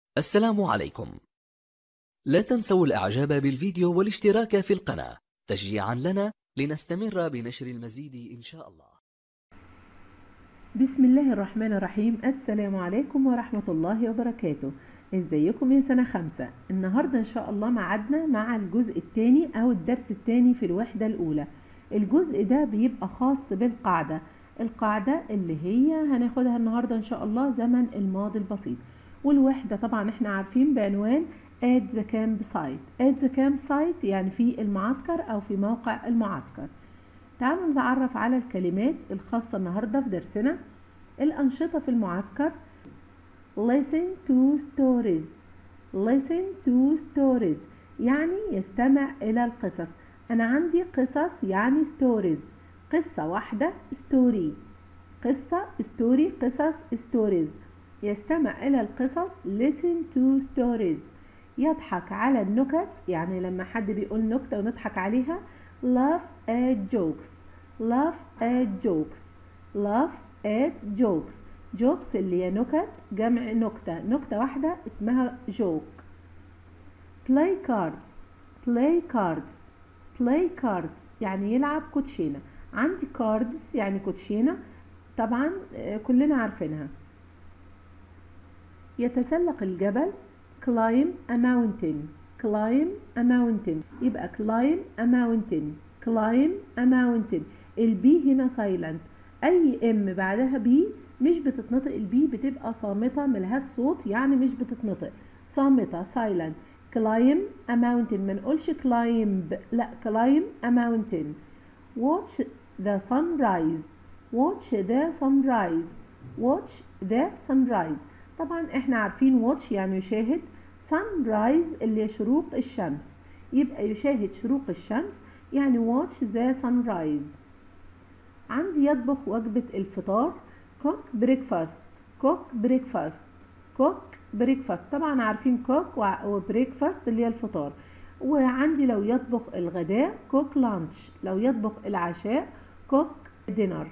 السلام عليكم لا تنسوا الاعجاب بالفيديو والاشتراك في القناة تشجيعا لنا لنستمر بنشر المزيد ان شاء الله بسم الله الرحمن الرحيم السلام عليكم ورحمة الله وبركاته ازيكم يا سنة خمسة النهاردة ان شاء الله معادنا مع الجزء الثاني او الدرس الثاني في الوحدة الاولى الجزء ده بيبقى خاص بالقاعدة القاعدة اللي هي هناخدها النهاردة ان شاء الله زمن الماضي البسيط والوحدة طبعا احنا عارفين بعنوان at the campsite at the campsite يعني في المعسكر او في موقع المعسكر تعالوا نتعرف على الكلمات الخاصة النهاردة في درسنا الأنشطة في المعسكر listen to stories listen to stories يعني يستمع إلى القصص أنا عندي قصص يعني stories قصة واحدة story قصة story قصص stories يستمع إلى القصص listen to stories يضحك على النكت يعني لما حد بيقول نكتة ونضحك عليها laugh at jokes laugh at jokes laugh at jokes jokes اللي هي نكت جمع نكتة نكتة واحدة اسمها joke play cards play cards play cards يعني يلعب كوتشينة عندي cards يعني كوتشينة طبعا كلنا عارفينها يتسلق الجبل climb a mountain climb a mountain يبقى climb a mountain climb a mountain البي هنا silent اي ام بعدها بي مش بتتنطق البي بتبقى صامتة ملهاش صوت يعني مش بتتنطق صامتة silent climb a mountain ما نقولش climb لا climb a mountain watch the sunrise watch the sunrise watch the sunrise طبعا احنا عارفين watch يعني يشاهد sunrise اللي هي شروق الشمس يبقى يشاهد شروق الشمس يعني watch the sunrise عندي يطبخ وجبة الفطار cook breakfast cook breakfast cook breakfast طبعا عارفين cook و breakfast اللي هي الفطار وعندي لو يطبخ الغداء cook lunch لو يطبخ العشاء cook dinner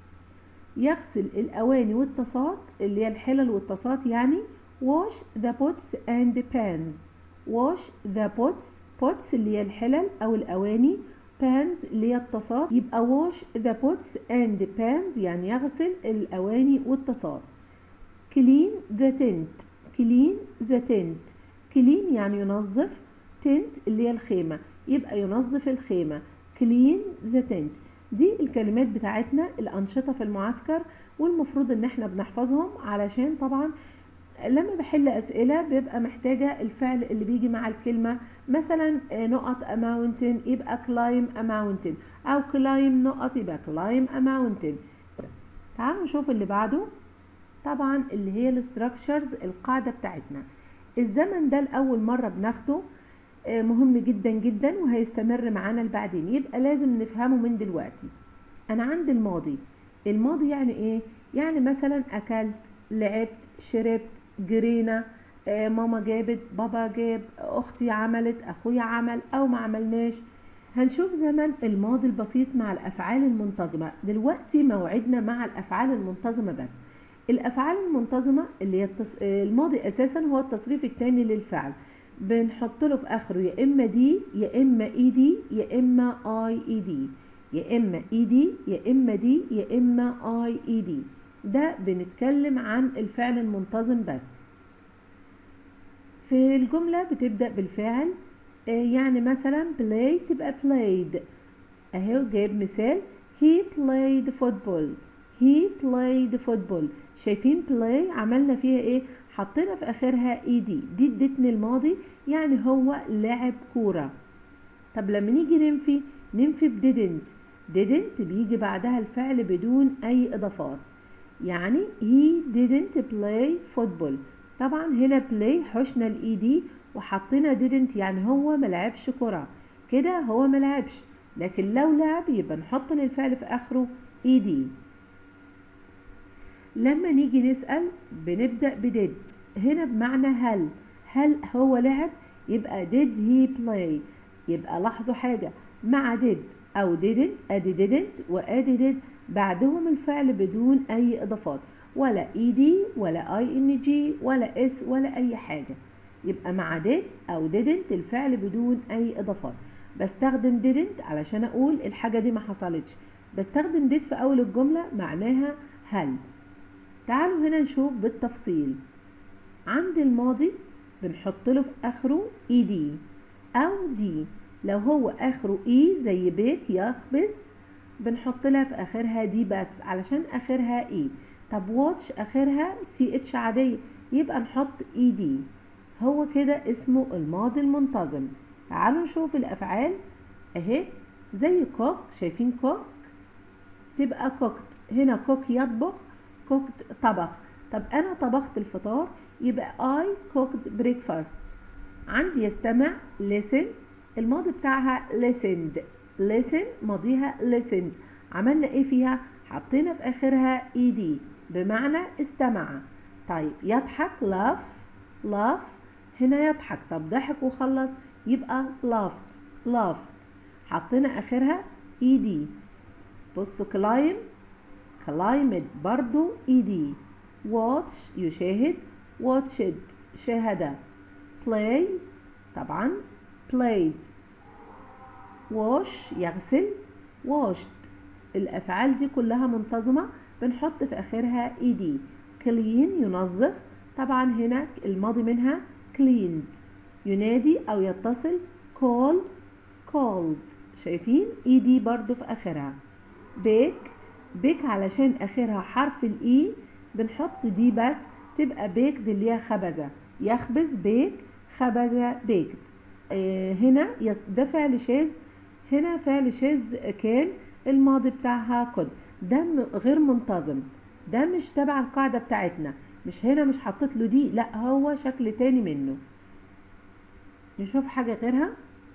يغسل الأواني والطاسات اللي هي الحلل والطاسات يعني wash the pots and pans wash the pots pots اللي هي الحلل أو الأواني pans اللي هي الطاسات يبقى wash the pots and pans يعني يغسل الأواني والطاسات clean the tent clean the tent clean يعني ينظف tent اللي هي الخيمة يبقى ينظف الخيمة clean the tent دي الكلمات بتاعتنا الأنشطة في المعسكر والمفروض ان احنا بنحفظهم علشان طبعا لما بحل أسئلة بيبقى محتاجة الفعل اللي بيجي مع الكلمة مثلا نقط a mountain يبقى climb a mountain أو climb نقط يبقى climb a mountain تعالوا نشوف اللي بعده طبعا اللي هي الستراكشرز القاعدة بتاعتنا الزمن ده لأول مرة بناخده مهم جدا جدا وهيستمر معانا لبعدين يبقى لازم نفهمه من دلوقتي أنا عندي الماضي الماضي يعني إيه؟ يعني مثلا أكلت لعبت شربت جرينا آه ماما جابت بابا جاب اختي عملت اخويا عمل او ما عملناش هنشوف زمن الماضي البسيط مع الافعال المنتظمه دلوقتي موعدنا مع الافعال المنتظمه بس الافعال المنتظمه اللي هي التص... الماضي اساسا هو التصريف الثاني للفعل بنحط له في اخره يا اما دي يا اما اي دي يا اما اي اي دي يا اما اي دي يا اما دي يا اما اي اي دي ده بنتكلم عن الفعل المنتظم بس في الجملة بتبدأ بالفعل يعني مثلا play تبقى played اهو جايب مثال he played football he played football شايفين play عملنا فيها ايه حطينا في اخرها اي دي دي ادتني الماضي يعني هو لعب كورة طب لما نيجي ننفي ننفي ب didn't didn't بيجي بعدها الفعل بدون اي اضافات يعني he didn't play football طبعا هنا play حشنا الاي دي وحطينا didn't يعني هو ملعبش كرة كده هو ملعبش لكن لو لعب يبقى نحط للفعل في اخره اي دي لما نيجي نسأل بنبدأ بديد هنا بمعنى هل هل هو لعب يبقى did he play يبقى لاحظوا حاجة مع did أو didn't أدي didn't وأدي did بعدهم الفعل بدون أي إضافات ولا اي دي ولا اي ان جي ولا اس ولا اي حاجة يبقى مع did او didn't الفعل بدون اي اضافات بستخدم didn't علشان اقول الحاجة دي ما حصلتش بستخدم did في اول الجملة معناها هل تعالوا هنا نشوف بالتفصيل عند الماضي بنحط له في اخره اي دي او دي لو هو اخره اي زي بيك يخبز بنحط لها في اخرها دي بس علشان اخرها اي طب واتش اخرها سي اتش عاديه يبقى نحط اي دي هو كده اسمه الماضي المنتظم تعالوا نشوف الافعال اهي زي كوك شايفين كوك تبقى كوكت هنا كوك يطبخ كوكت طبخ طب انا طبخت الفطار يبقى I cooked breakfast عندي يستمع listen الماضي بتاعها listened listen ماضيها listened عملنا ايه فيها حطينا في اخرها ed بمعنى استمع طيب يضحك laugh laugh هنا يضحك طب ضحك وخلص يبقى laughed laughed حطينا اخرها ed بصوا climb climbed برضو ed watch يشاهد watched شاهد play طبعا played wash يغسل washed الأفعال دي كلها منتظمة بنحط في آخرها ed clean ينظف طبعا هنا الماضي منها cleaned ينادي أو يتصل call called شايفين ed برضو في آخرها bake bake علشان آخرها حرف الإي بنحط دي بس تبقى بيكد اللي هي خبزة يخبز بيك خبزة بيكد آه هنا ده فعل شاذ هنا فعل شاذ كان الماضي بتاعها كنت ده غير منتظم ده مش تبع القاعدة بتاعتنا مش هنا مش حطيت له دي لا هو شكل تاني منه نشوف حاجة غيرها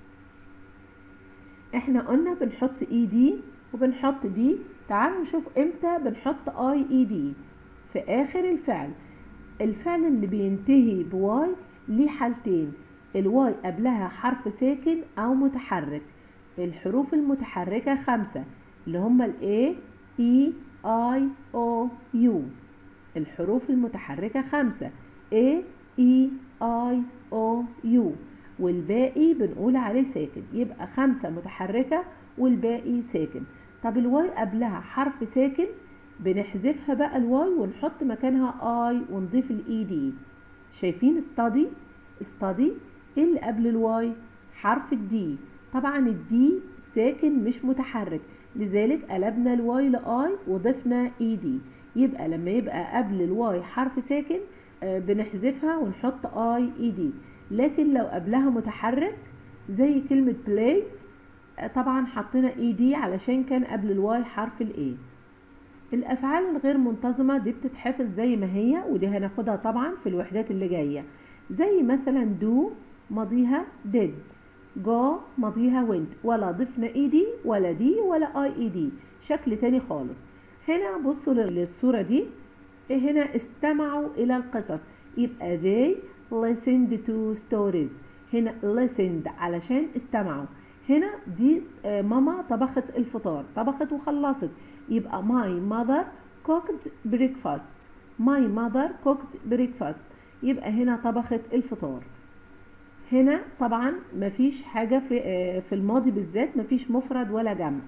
احنا قلنا بنحط اي دي وبنحط دي تعالوا نشوف امتى بنحط اي اي دي في اخر الفعل الفعل اللي بينتهي بواي ليه حالتين الواي قبلها حرف ساكن او متحرك الحروف المتحركة خمسة اللي هما ال A E I O U الحروف المتحركة خمسة A E I O U والباقي بنقول عليه ساكن يبقى خمسة متحركة والباقي ساكن طب الواي قبلها حرف ساكن بنحذفها بقى الواي ونحط مكانها اي ونضيف الاي دي شايفين study study ايه اللي قبل الواي حرف الدي طبعا الدي ساكن مش متحرك لذلك قلبنا الواي لاي وضفنا اي دي يبقى لما يبقى قبل الواي حرف ساكن آه بنحذفها ونحط اي اي دي لكن لو قبلها متحرك زي كلمة play آه طبعا حطينا اي دي علشان كان قبل الواي حرف الاي الافعال الغير منتظمه دي بتتحفظ زي ما هي ودي هناخدها طبعا في الوحدات اللي جايه زي مثلا do ماضيها did go ماضيها went ولا ضفنا اي دي ولا دي ولا اي اي دي شكل تاني خالص هنا بصوا للصوره دي هنا استمعوا الى القصص يبقى they listened to stories هنا listened علشان استمعوا هنا دي ماما طبخت الفطار طبخت وخلصت يبقى my mother cooked breakfast my mother cooked breakfast يبقى هنا طبخت الفطار هنا طبعا مفيش حاجة في في الماضي بالذات مفيش مفرد ولا جمع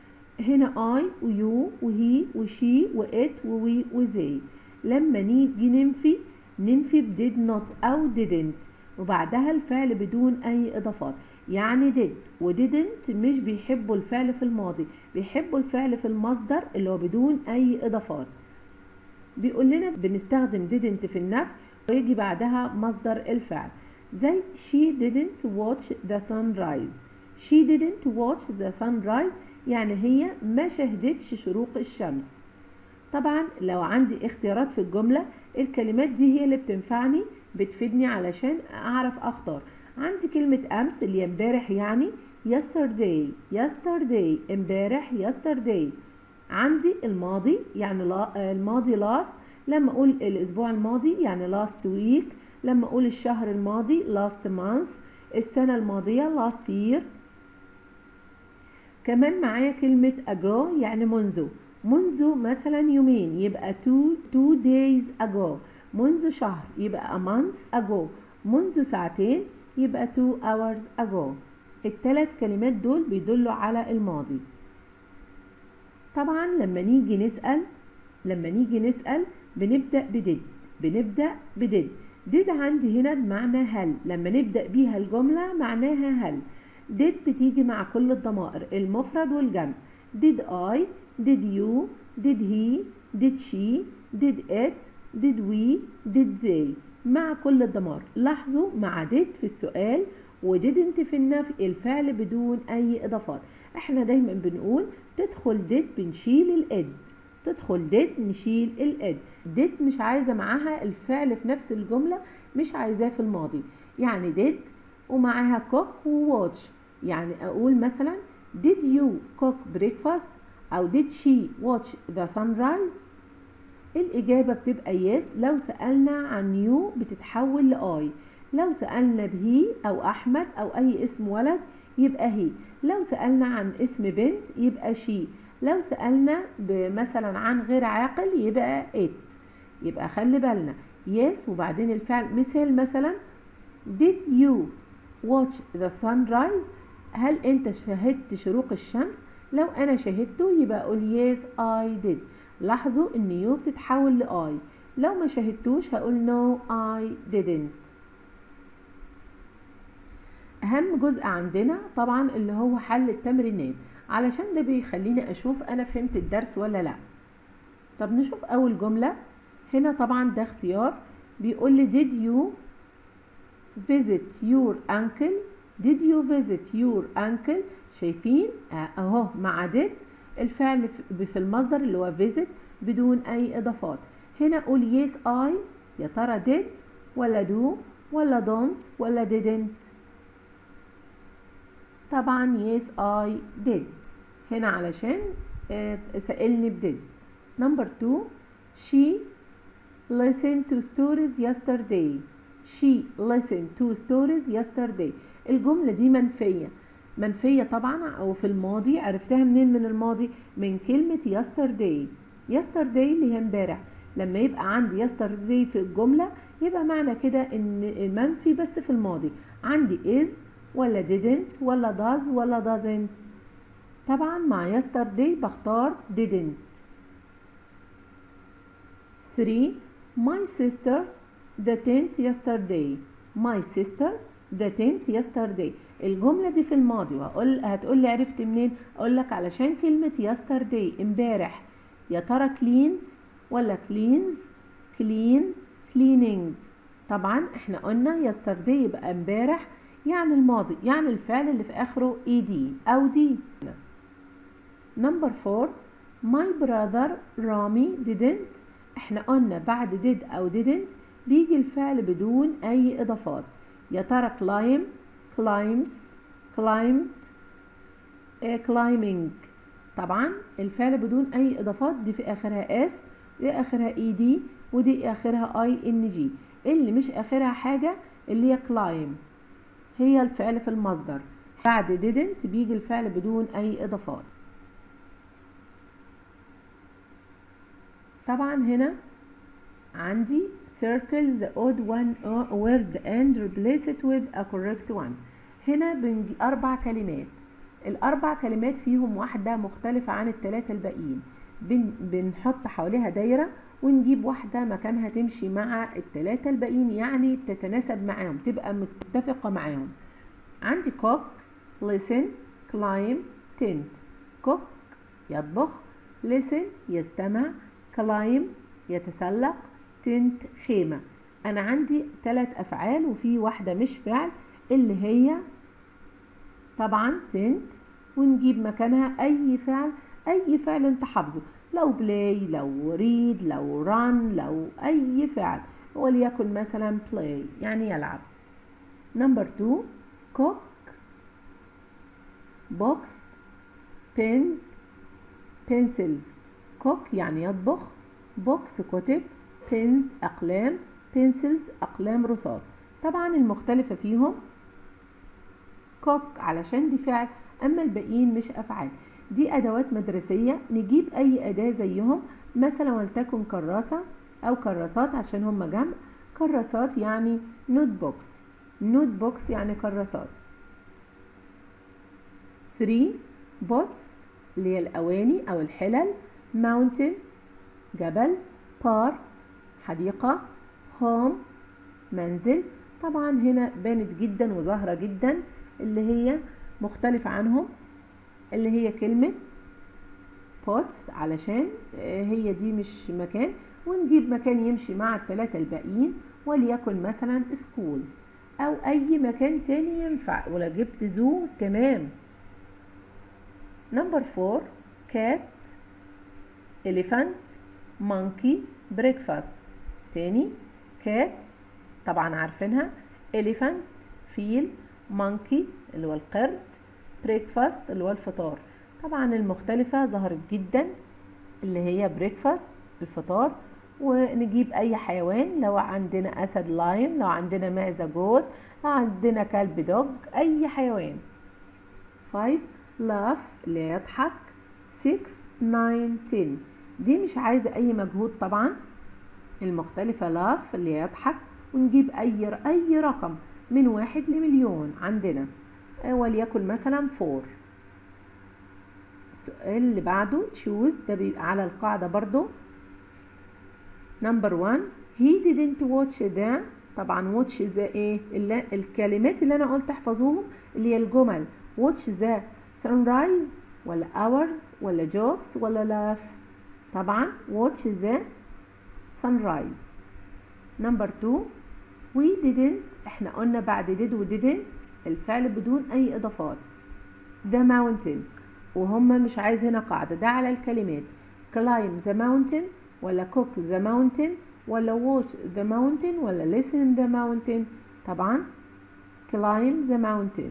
هنا I ويو وهي وشي وات ووي وزي لما نيجي ننفي ننفي بديد not أو didn't وبعدها الفعل بدون أي إضافات يعني did و didn't مش بيحبوا الفعل في الماضي بيحبوا الفعل في المصدر اللي هو بدون أي إضافات بيقول لنا بنستخدم didn't في النفي ويجي بعدها مصدر الفعل زي she didn't watch the sunrise she didn't watch the sunrise يعني هي ما شهدتش شروق الشمس طبعا لو عندي اختيارات في الجملة الكلمات دي هي اللي بتنفعني بتفيدني علشان اعرف اختار عندي كلمة امس اللي امبارح يعني yesterday yesterday امبارح yesterday عندي الماضي يعني لا الماضي last لما اقول الاسبوع الماضي يعني last week لما اقول الشهر الماضي last month السنة الماضية last year كمان معايا كلمة ago يعني منذ منذ مثلا يومين يبقى two, two days ago منذ شهر يبقى a month ago منذ ساعتين يبقى two hours ago الثلاث كلمات دول بيدلوا على الماضي طبعا لما نيجي نسأل لما نيجي نسأل بنبدأ بدد بنبدأ بدد دد عندي هنا بمعنى هل لما نبدأ بيها الجملة معناها هل did بتيجي مع كل الضمائر المفرد والجمع did I did you did he did she did it did we did they مع كل الضمائر لاحظوا مع did في السؤال و didn't في النفي الفعل بدون أي إضافات احنا دايما بنقول تدخل did بنشيل الإد تدخل did نشيل الإد did مش عايزة معاها الفعل في نفس الجملة مش عايزاه في الماضي يعني did ومعاها cook و watch يعني أقول مثلا did you cook breakfast أو did she watch the sunrise الإجابة بتبقى yes لو سألنا عن you بتتحول لآي لو سألنا بهي أو أحمد أو أي اسم ولد يبقى هي لو سألنا عن اسم بنت يبقى شي لو سألنا مثلا عن غير عاقل يبقى it يبقى خلي بالنا yes وبعدين الفعل مثال مثلا did you watch the sunrise هل انت شاهدت شروق الشمس لو انا شاهدته يبقى اقول yes I did لاحظوا ان يو بتتحول لاي لو ما شاهدتوش هقول no I didn't اهم جزء عندنا طبعا اللي هو حل التمرينات علشان ده بيخليني اشوف انا فهمت الدرس ولا لا طب نشوف اول جملة هنا طبعا ده اختيار بيقول لي did you visit your uncle did you visit your uncle شايفين اهو مع did الفعل في المصدر اللي هو visit بدون اي اضافات هنا اقول yes I يا ترى did ولا do ولا don't ولا didn't طبعا yes I did هنا علشان سألني بدid number two she listened to stories yesterday she listened to stories yesterday الجملة دي منفية منفية طبعا أو في الماضي عرفتها منين من الماضي من كلمة yesterday yesterday اللي هي امبارح لما يبقى عندي yesterday في الجملة يبقى معنى كده ان منفي بس في الماضي عندي is ولا didn't ولا does ولا doesn't طبعا مع yesterday بختار didn't 3 my sister the tent yesterday my sister the tent yesterday الجملة دي في الماضي وهقول هتقول لي عرفت منين اقول لك علشان كلمة yesterday امبارح يا ترى cleaned ولا cleans clean cleaning طبعا احنا قلنا yesterday يبقى امبارح يعني الماضي يعني الفعل اللي في اخره ed او دي نمبر 4 my brother رامي didn't احنا قلنا بعد did او didn't بيجي الفعل بدون اي اضافات يا ترى climb climbs climbed uh, climbing طبعا الفعل بدون اي اضافات دي في اخرها اس دي اخرها اي دي ودي اخرها اي ان جي اللي مش اخرها حاجة اللي هي climb هي الفعل في المصدر بعد didn't بيجي الفعل بدون اي اضافات طبعا هنا عندي circle the odd one word and replace it with a correct one هنا بنجي أربع كلمات الأربع كلمات فيهم واحدة مختلفة عن التلاتة الباقيين بن بنحط حواليها دايرة ونجيب واحدة مكانها تمشي مع التلاتة الباقيين يعني تتناسب معاهم تبقى متفقة معاهم عندي cook listen climb tent cook يطبخ listen يستمع climb يتسلق تنت خيمة أنا عندي ثلاث أفعال وفي واحدة مش فعل اللي هي طبعا تنت ونجيب مكانها أي فعل أي فعل أنت حافظه لو بلاي لو ريد لو ران لو أي فعل وليكن مثلا بلاي يعني يلعب نمبر 2 كوك بوكس بينز بنسلز كوك يعني يطبخ بوكس كتب بينز أقلام بنسلز أقلام رصاص طبعا المختلفة فيهم كوك علشان دي فعل أما الباقيين مش أفعال دي أدوات مدرسية نجيب أي أداة زيهم مثلا ولتكن كراسة أو كراسات عشان هم جمع كراسات يعني نوت بوكس نوت بوكس يعني كراسات 3 بوتس اللي هي الأواني أو الحلل mountain جبل بارك حديقة هوم منزل طبعا هنا بانت جدا وظاهرة جدا اللي هي مختلفة عنهم اللي هي كلمة بوتس علشان هي دي مش مكان ونجيب مكان يمشي مع الثلاثة الباقيين وليكن مثلا سكول أو أي مكان تاني ينفع ولا جبت زو تمام نمبر فور كات elephant monkey breakfast تاني كات طبعا عارفينها elephant فيل monkey اللي هو القرد breakfast اللي هو الفطار طبعا المختلفة ظهرت جدا اللي هي breakfast الفطار ونجيب اي حيوان لو عندنا اسد لايم لو عندنا معزة جوت لو عندنا كلب دوج اي حيوان 5 laugh اللي يضحك 6 9 10 دي مش عايزة أي مجهود طبعا المختلفة لاف اللي يضحك ونجيب أي أي رقم من واحد لمليون عندنا وليكن مثلا فور السؤال اللي بعده تشوز ده بيبقى على القاعدة برضو نمبر 1 he didn't watch the طبعا watch the ايه اللي الكلمات اللي انا قلت احفظوهم اللي هي الجمل watch the sunrise ولا hours ولا jokes ولا laugh طبعا watch the sunrise number two we didn't احنا قلنا بعد did و didn't الفعل بدون اي اضافات the mountain وهم مش عايز هنا قاعدة ده على الكلمات climb the mountain ولا cook the mountain ولا watch the mountain ولا listen the mountain طبعا climb the mountain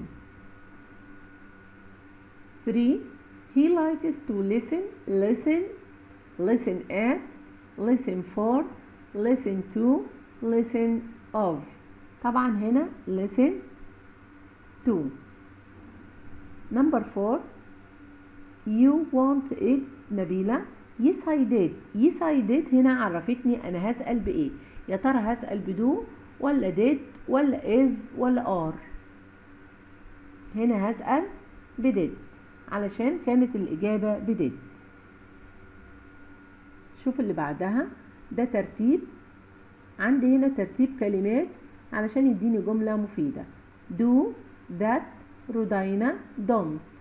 3 he likes to listen listen listen at listen for listen to listen of طبعا هنا listen to number 4 you want eggs نبيلة yes I did yes I did هنا عرفتني أنا هسأل بإيه يا ترى هسأل بدو ولا did ولا is ولا are هنا هسأل بدid علشان كانت الإجابة بدid شوف اللي بعدها ده ترتيب عندي هنا ترتيب كلمات علشان يديني جملة مفيدة do that رودينا don't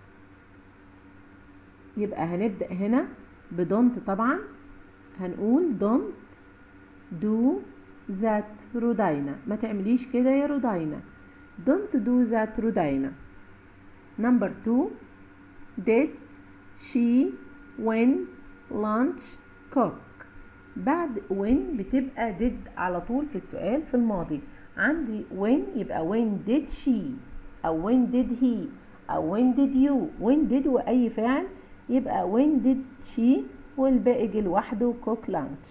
يبقى هنبدأ هنا بدونت طبعا هنقول don't do that رودينا ما تعمليش كده يا رودينا don't do that رودينا number two did she when lunch cook بعد when بتبقى did على طول في السؤال في الماضي عندي when يبقى when did she أو when did he أو when did you when did وأي فعل يبقى when did she والباقي جه لوحده cook lunch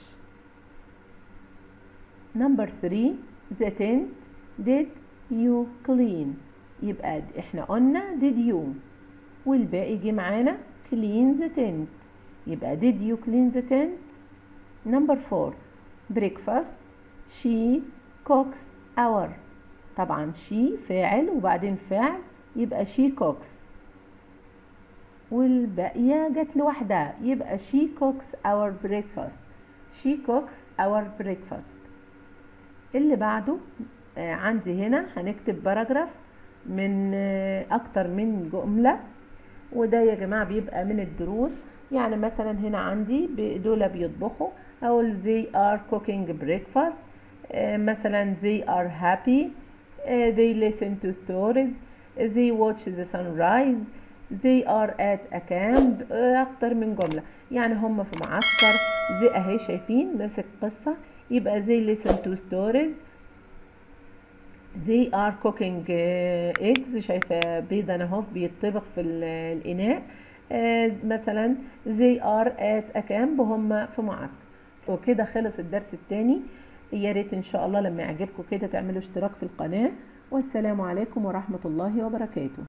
number 3 the tent did you clean يبقى احنا قلنا did you والباقي جه معانا clean the tent يبقى did you clean the tent number 4 breakfast she cooks our طبعا she فاعل وبعدين فعل يبقى she cooks والباقية جت لوحدها يبقى she cooks our breakfast she cooks our breakfast اللي بعده آه عندي هنا هنكتب باراجراف من آه اكتر من جملة وده يا جماعة بيبقى من الدروس يعني مثلا هنا عندي دول بيطبخوا اقول they are cooking breakfast آه مثلا they are happy they listen to stories they watch the sunrise they are at a camp اكتر من جملة يعني هم في معسكر زي اهي شايفين ماسك قصة يبقى they listen to stories they are cooking eggs شايفة بيضة اهو بيطبخ في الاناء مثلا they are at a camp هم في معسكر وكده خلص الدرس التاني يا ريت ان شاء الله لما يعجبكم كده تعملوا اشتراك في القناة والسلام عليكم ورحمة الله وبركاته